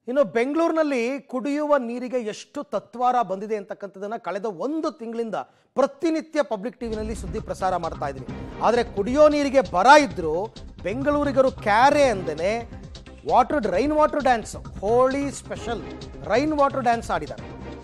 ಇನ್ನು ಬೆಂಗಳೂರಿನಲ್ಲಿ ಕುಡಿಯುವ ನೀರಿಗೆ ಎಷ್ಟು ತತ್ವಾರ ಬಂದಿದೆ ಅಂತಕ್ಕಂಥದ್ದನ್ನ ಕಳೆದ ಒಂದು ತಿಂಗಳಿಂದ ಪ್ರತಿನಿತ್ಯ ಪಬ್ಲಿಕ್ ಟಿವಿನಲ್ಲಿ ಸುದ್ದಿ ಪ್ರಸಾರ ಮಾಡ್ತಾ ಇದ್ದೀನಿ ಆದರೆ ಕುಡಿಯೋ ನೀರಿಗೆ ಬರ ಇದ್ರು ಬೆಂಗಳೂರಿಗರು ಕ್ಯಾರೆ ಅಂದೇನೆ water rain water dance Holi special rain water dance ಆಡಿದ್ದಾರೆ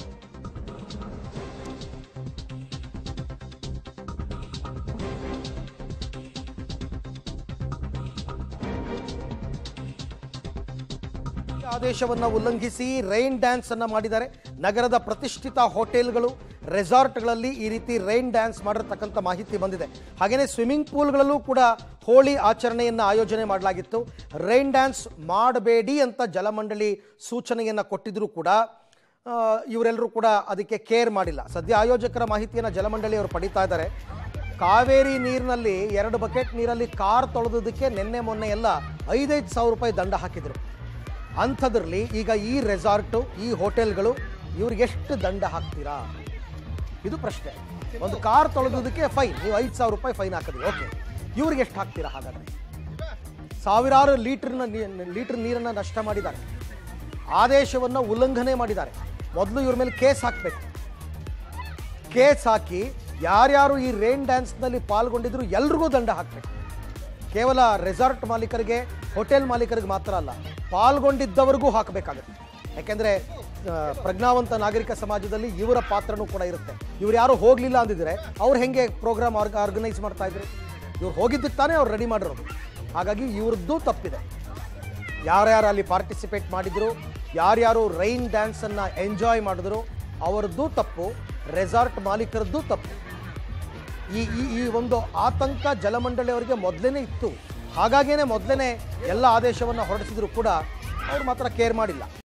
ಆದೇಶವನ್ನು ಉಲ್ಲಂಘಿಸಿ ರೈನ್ ಡ್ಯಾನ್ಸ್ ಅನ್ನ ಮಾಡಿದ್ದಾರೆ ನಗರದ ಪ್ರತಿಷ್ಠಿತ ಹೋಟೆಲ್ಗಳು ರೆಸಾರ್ಟ್ಗಳಲ್ಲಿ ಈ ರೀತಿ ರೈನ್ ಡ್ಯಾನ್ಸ್ ಮಾಡಿರ್ತಕ್ಕಂಥ ಮಾಹಿತಿ ಬಂದಿದೆ ಹಾಗೆಯೇ ಸ್ವಿಮ್ಮಿಂಗ್ ಪೂಲ್ಗಳಲ್ಲೂ ಕೂಡ ಹೋಳಿ ಆಚರಣೆಯನ್ನು ಆಯೋಜನೆ ಮಾಡಲಾಗಿತ್ತು ರೈನ್ ಡ್ಯಾನ್ಸ್ ಮಾಡಬೇಡಿ ಅಂತ ಜಲಮಂಡಳಿ ಸೂಚನೆಯನ್ನು ಕೊಟ್ಟಿದ್ರೂ ಕೂಡ ಆ, ಇವರೆಲ್ಲರೂ ಕೂಡ ಅದಕ್ಕೆ ಕೇರ್ ಮಾಡಿಲ್ಲ ಸದ್ಯ ಆಯೋಜಕರ ಮಾಹಿತಿಯನ್ನು ಜಲಮಂಡಳಿ ಅವರು ಪಡಿತಾ ಇದ್ದಾರೆ ಕಾವೇರಿ ನೀರಿನಲ್ಲಿ ಎರಡು ಬಕೆಟ್ ನೀರಲ್ಲಿ ಕಾರ್ ತೊಳೆದೋದಕ್ಕೆ ನಿನ್ನೆ ಮೊನ್ನೆ ಎಲ್ಲ ಐದೈದು ಸಾವಿರ ರೂಪಾಯಿ ದಂಡ ಹಾಕಿದರು ಅಂಥದ್ರಲ್ಲಿ ಈಗ ಈ ರೆಸಾರ್ಟು ಈ ಹೋಟೆಲ್ಗಳು ಇವ್ರಿಗೆ ಎಷ್ಟು ದಂಡ ಹಾಕ್ತೀರಾ ಇದು ಪ್ರಶ್ನೆ ಒಂದು ಕಾರ್ ತೊಳೆದೋದಕ್ಕೆ ಫೈನ್ ನೀವು ಐದು ಸಾವಿರ ರೂಪಾಯಿ ಫೈನ್ ಹಾಕಿದ್ರಿ ಓಕೆ ಇವ್ರಿಗೆ ಎಷ್ಟು ಹಾಕ್ತೀರಾ ಹಾಗಾದ್ರೆ ಸಾವಿರಾರು ಲೀಟರ್ನ ಲೀಟರ್ ನೀರನ್ನು ನಷ್ಟ ಮಾಡಿದ್ದಾರೆ ಆದೇಶವನ್ನು ಉಲ್ಲಂಘನೆ ಮಾಡಿದ್ದಾರೆ ಮೊದಲು ಇವ್ರ ಮೇಲೆ ಕೇಸ್ ಹಾಕಬೇಕು ಕೇಸ್ ಹಾಕಿ ಯಾರ್ಯಾರು ಈ ರೈನ್ ಡ್ಯಾನ್ಸ್ನಲ್ಲಿ ಪಾಲ್ಗೊಂಡಿದ್ರು ಎಲ್ರಿಗೂ ದಂಡ ಹಾಕಬೇಕು ಕೇವಲ ರೆಸಾರ್ಟ್ ಮಾಲೀಕರಿಗೆ ಹೋಟೆಲ್ ಮಾಲೀಕರಿಗೆ ಮಾತ್ರ ಅಲ್ಲ ಪಾಲ್ಗೊಂಡಿದ್ದವರಿಗೂ ಹಾಕಬೇಕಾಗುತ್ತೆ ಯಾಕೆಂದರೆ ಪ್ರಜ್ಞಾವಂತ ನಾಗರಿಕ ಸಮಾಜದಲ್ಲಿ ಇವರ ಪಾತ್ರನೂ ಕೂಡ ಇರುತ್ತೆ ಇವ್ರು ಯಾರು ಹೋಗಲಿಲ್ಲ ಅಂದಿದ್ರೆ ಅವ್ರು ಹೆಂಗೆ ಪ್ರೋಗ್ರಾಮ್ ಆರ್ಗ ಆರ್ಗನೈಸ್ ಮಾಡ್ತಾ ಇದ್ರು ಇವ್ರು ಹೋಗಿದ್ದಕ್ಕೆ ತಾನೇ ಅವ್ರು ರೆಡಿ ಮಾಡಿರೋದು ಹಾಗಾಗಿ ಇವ್ರದ್ದು ತಪ್ಪಿದೆ ಯಾರ್ಯಾರು ಅಲ್ಲಿ ಪಾರ್ಟಿಸಿಪೇಟ್ ಮಾಡಿದ್ರು ಯಾರ್ಯಾರು ರೈನ್ ಡ್ಯಾನ್ಸನ್ನು ಎಂಜಾಯ್ ಮಾಡಿದ್ರು ಅವರದ್ದು ತಪ್ಪು ರೆಸಾರ್ಟ್ ಮಾಲೀಕರದ್ದು ತಪ್ಪು ಈ ಈ ಈ ಒಂದು ಆತಂಕ ಜಲಮಂಡಳಿಯವರಿಗೆ ಮೊದಲೇ ಇತ್ತು ಹಾಗಾಗೇನೆ ಮೊದಲೇ ಎಲ್ಲ ಆದೇಶವನ್ನು ಹೊರಡಿಸಿದ್ರು ಕೂಡ ಅವ್ರು ಮಾತ್ರ ಕೇರ್ ಮಾಡಿಲ್ಲ